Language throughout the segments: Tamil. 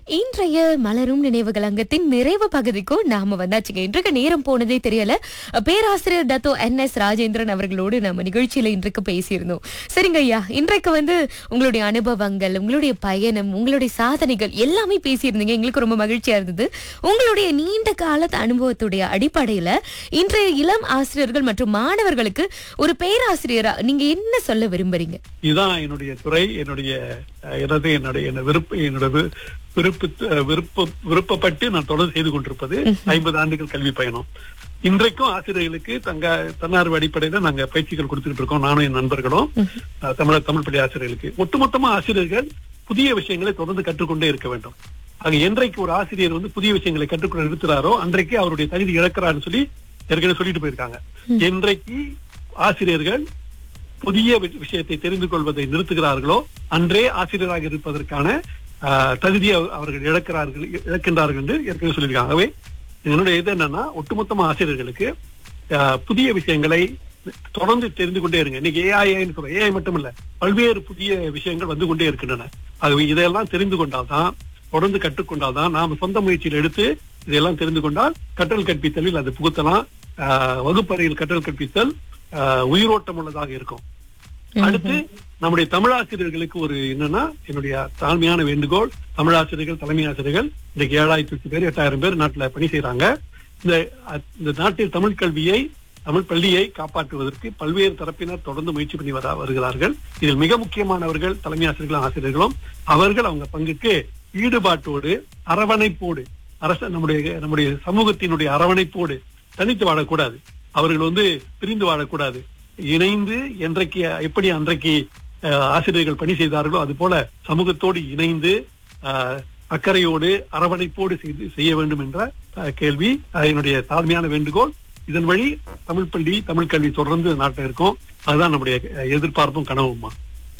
இன்றைய மலரும் நினைவுகள் அங்கத்தின் நிறைவு பகுதிக்கும் நாம வந்தாச்சுங்க இன்றைக்கு நேரம் போனதே தெரியல பேராசிரியர் டத்தோ என் எஸ் ராஜேந்திரன் அவர்களோடு நம்ம நிகழ்ச்சியில இன்றைக்கு பேசியிருந்தோம் சரிங்க ஐயா இன்றைக்கு வந்து உங்களுடைய அனுபவங்கள் உங்களுடைய பயணம் உங்களுடைய சாதனைகள் எல்லாமே பேசியிருந்தீங்க எங்களுக்கு ரொம்ப மகிழ்ச்சியா இருந்தது உங்களுடைய நீண்ட காலத்து அனுபவத்துடைய அடிப்படையில இன்றைய இளம் ஆசிரியர்கள் மற்றும் மாணவர்களுக்கு ஒரு பேராசிரியரா நீங்க என்ன சொல்ல விரும்புறீங்க இதுதான் என்னுடைய துறை என்னுடைய அஹ், எனது என்னுடைய என்ன விருப்ப என்னோட வி- விருப்பு அஹ், விருப்ப விருப்பப்பட்டு நான் தொடர்ந்து செய்து கொண்டிருப்பது ஐம்பது ஆண்டுகள் கல்வி பயணம் இன்றைக்கும் ஆசிரியர்களுக்கு தங்க தன்னார்வ அடிப்படையில நாங்க பயிற்சிகள் கொடுத்துட்டு இருக்கோம் நானும் என் நண்பர்களும் அஹ், தமிழ் தமிழ் பள்ளி ஆசிரியர்களுக்கு ஒட்டுமொத்தமா ஆசிரியர்கள் புதிய விஷயங்களை தொடர்ந்து கற்றுக்கொண்டே இருக்க வேண்டும் ஆக என்றைக்கு ஒரு ஆசிரியர் வந்து புதிய விஷயங்களை கற்றுக்கொள்ள நிறுத்துறாரோ அன்றைக்கு அவருடைய தகுதி இழக்கிறாருன்னு சொல்லி ஏற்கனவே சொல்லிட்டு போயிருக்காங்க என்றைக்கு ஆசிரியர்கள் புதிய வி- விஷயத்தை தெரிந்து கொள்வதை நிறுத்துகிறார்களோ அன்றே ஆசிரியராக இருப்பதற்கான ஆஹ், தகுதியை அவ- அவர்கள் இழக்கிறார்கள் இ- இழக்கின்றார்கள் என்று ஏற்கனவே சொல்லியிருக்காங்க ஆகவே என்னுடைய இது என்னன்னா ஒட்டுமொத்தமா ஆசிரியர்களுக்கு ஆஹ், புதிய விஷயங்களை தொடர்ந்து தெரிந்து கொண்டே இருங்க இன்னைக்கு ஏஐன்னு சொல்றோம் ஏஐ மட்டும் இல்ல பல்வேறு புதிய விஷயங்கள் வந்து கொண்டே இருக்கின்றன ஆகவே இதையெல்லாம் தெரிந்து கொண்டால்தான் தொடர்ந்து கற்றுக்கொண்டால்தான் நாம சொந்த முயற்சியில் எடுத்து இதையெல்லாம் தெரிந்து கொண்டால் கற்றல் கற்பித்தலில் அது புகுத்தலாம் ஆஹ், வகுப்பறையில் கற்றல் கற்பித்தல் ஆஹ், உயிரோட்டம் உள்ளதாக இருக்கும் அடுத்து நம்முடைய தமிழாசிரியர்களுக்கு ஒரு என்னன்னா என்னுடைய தாழ்மையான வேண்டுகோள் தமிழாசிரியர்கள் தலைமை ஆசிரியர்கள் இன்றைக்கு ஏழாயிரத்தி பேர் எட்டாயிரம் பேர் நாட்டுல பணி செய்யறாங்க இந்த அ- இந்த நாட்டில் தமிழ் கல்வியை தமிழ் பள்ளியை காப்பாற்றுவதற்கு பல்வேறு தரப்பினர் தொடர்ந்து முயற்சி பண்ணி வர வருகிறார்கள் இதில் மிக முக்கியமானவர்கள் தலைமை ஆசிரியர்களும் ஆசிரியர்களும் அவர்கள் அவங்க பங்குக்கு ஈடுபாட்டோடு அரவணைப்போடு அரச நம்முடைய நம்முடைய சமூகத்தினுடைய அரவணைப்போடு தனித்து வாழக்கூடாது அவர்கள் வந்து பிரிந்து வாழக்கூடாது இணைந்து என்றைக்கு எப்படி அன்றைக்கு அஹ், ஆசிரியர்கள் பணி செய்தார்களோ அது போல சமூகத்தோடு இணைந்து அஹ், அக்கறையோடு அரவணைப்போடு செய்து செய்ய வேண்டும் என்ற அஹ், கேள்வி அஹ், என்னுடைய தாழ்மையான வேண்டுகோள் இதன் வழி தமிழ் பள்ளி தமிழ் கல்வி தொடர்ந்து நாட்டில் இருக்கும் அதுதான் நம்முடைய அஹ், எதிர்பார்ப்பும் கனவுமா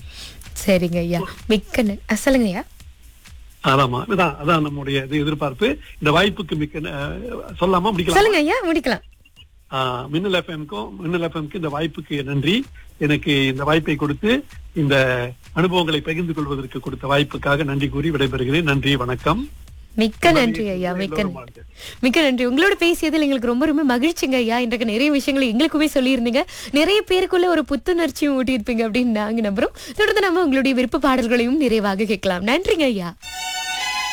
சரிங்க ஐயா மிக்க ந- அஹ், சொல்லுங்க ஐயா அதாம்மா அதான் அதான் நம்முடைய இது எதிர்பார்ப்பு இந்த வாய்ப்புக்கு மிக்க அஹ், சொல்லாமா முடிக்கலாம் சொல்லுங்க ஐயா முடிக்கலாம் ஆஹ் மின்னல் எஃப்எம்க்கும் மின்னல் எஃப்எம்க்கு இந்த வாய்ப்புக்கு நன்றி எனக்கு இந்த வாய்ப்பை கொடுத்து இந்த அனுபவங்களை பகிர்ந்து கொள்வதற்கு கொடுத்த வாய்ப்புக்காக நன்றி கூறி விடைபெறுகிறேன் நன்றி வணக்கம் மிக்க நன்றி ஐயா மிக்க எல்லோரும் நன்றி. வாழ்க. மிக்க நன்றி உங்களோட பேசியதில் எங்களுக்கு ரொம்ப ரொம்ப மகிழ்ச்சிங்க ஐயா இன்றைக்கு நிறைய விஷயங்களை எங்களுக்குமே சொல்லியிருந்தீங்க நிறைய பேருக்குள்ள ஒரு புத்துணர்ச்சியும் ஊட்டியிருப்பீங்க அப்படின்னு நாங்க நம்புறோம் தொடர்ந்து நம்ம உங்களுடைய விருப்ப பாடல்களையும் நிறைவாக கேட்கலாம் நன்றிங்க ஐயா